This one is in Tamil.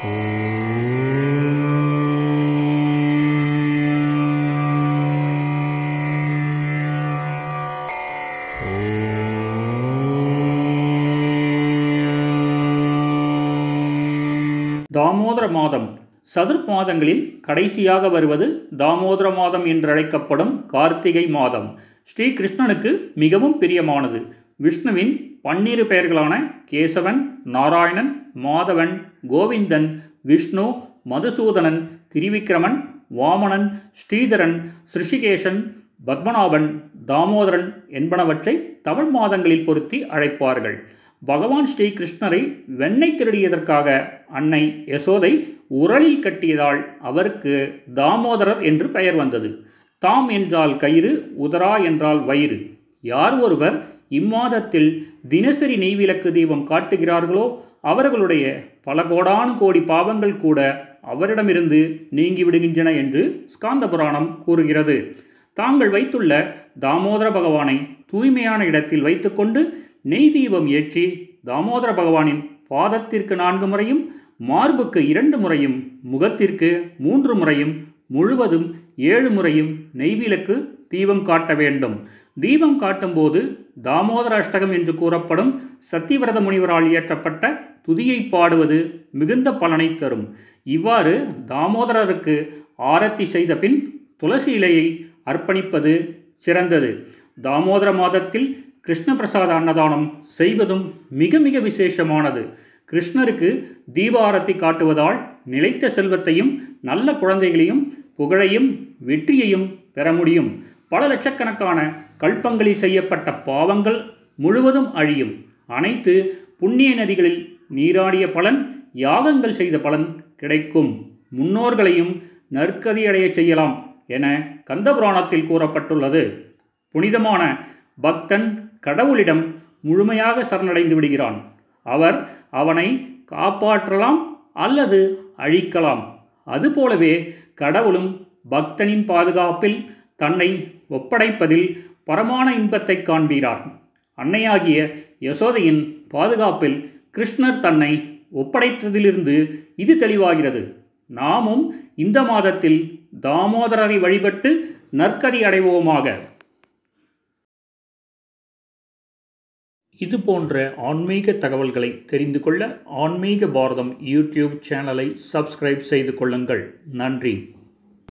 தாமோதர மாதம் சதுர் மாதங்களில் கடைசியாக வருவது தாமோதர மாதம் என்றழைக்கப்படும் கார்த்திகை மாதம் ஸ்ரீ கிருஷ்ணனுக்கு மிகவும் பிரியமானது விஷ்ணுவின் பன்னிரு பெயர்களான கேசவன் நாராயணன் மாதவன் கோவிந்தன் விஷ்ணு மதுசூதனன் திரிவிக்ரமன் வாமனன் ஸ்ரீதரன் சிருஷிகேசன் பத்மநாபன் தாமோதரன் என்பனவற்றை தமிழ் மாதங்களில் பொருத்தி அழைப்பார்கள் பகவான் ஸ்ரீ கிருஷ்ணரை வெண்ணெய் திருடியதற்காக அன்னை யசோதை உரலில் கட்டியதால் அவருக்கு தாமோதரர் என்று பெயர் வந்தது தாம் என்றால் கயிறு உதரா என்றால் வயிறு யார் ஒருவர் இம்மாதத்தில் தினசரி நெய்விளக்கு தீபம் காட்டுகிறார்களோ அவர்களுடைய பல கோடானு கோடி பாவங்கள் கூட அவரிடமிருந்து நீங்கி விடுகின்றன என்று ஸ்காந்த புராணம் கூறுகிறது தாங்கள் வைத்துள்ள தாமோதர பகவானை தூய்மையான இடத்தில் வைத்துக்கொண்டு நெய் தீபம் ஏற்றி தாமோதர பகவானின் பாதத்திற்கு நான்கு முறையும் மார்புக்கு இரண்டு முறையும் முகத்திற்கு மூன்று முறையும் முழுவதும் ஏழு முறையும் நெய்விளக்கு தீபம் காட்ட வேண்டும் தீபம் காட்டும்போது தாமோதர அஷ்டகம் என்று கூறப்படும் சத்தியவிரத முனிவரால் இயற்றப்பட்ட துதியை பாடுவது மிகுந்த பலனை தரும் இவ்வாறு தாமோதரருக்கு ஆரத்தி செய்த பின் துளசி இலையை அர்ப்பணிப்பது சிறந்தது தாமோதர மாதத்தில் கிருஷ்ண பிரசாத அன்னதானம் செய்வதும் மிக மிக விசேஷமானது கிருஷ்ணருக்கு தீபாரத்தி காட்டுவதால் நிலைத்த செல்வத்தையும் நல்ல குழந்தைகளையும் புகழையும் வெற்றியையும் பெற முடியும் பல லட்சக்கணக்கான கல்பங்களில் செய்யப்பட்ட பாவங்கள் முழுவதும் அழியும் அனைத்து புண்ணிய நதிகளில் நீராடிய பலன் யாகங்கள் செய்த பலன் கிடைக்கும் முன்னோர்களையும் நற்கதியடைய செய்யலாம் என கந்தபுராணத்தில் கூறப்பட்டுள்ளது புனிதமான பக்தன் கடவுளிடம் முழுமையாக சரணடைந்து விடுகிறான் அவர் அவனை காப்பாற்றலாம் அல்லது அழிக்கலாம் அதுபோலவே கடவுளும் பக்தனின் பாதுகாப்பில் தன்னை ஒப்படைப்பதில் பரமான இன்பத்தை காண்பீரார் அன்னையாகிய யசோதையின் பாதுகாப்பில் கிருஷ்ணர் தன்னை ஒப்படைத்ததிலிருந்து இது தெளிவாகிறது நாமும் இந்த மாதத்தில் தாமோதரரை வழிபட்டு நற்கதி அடைவோமாக இது போன்ற ஆன்மீக தகவல்களை தெரிந்து கொள்ள ஆன்மீக பாரதம் யூடியூப் சேனலை சப்ஸ்கிரைப் செய்து கொள்ளுங்கள் நன்றி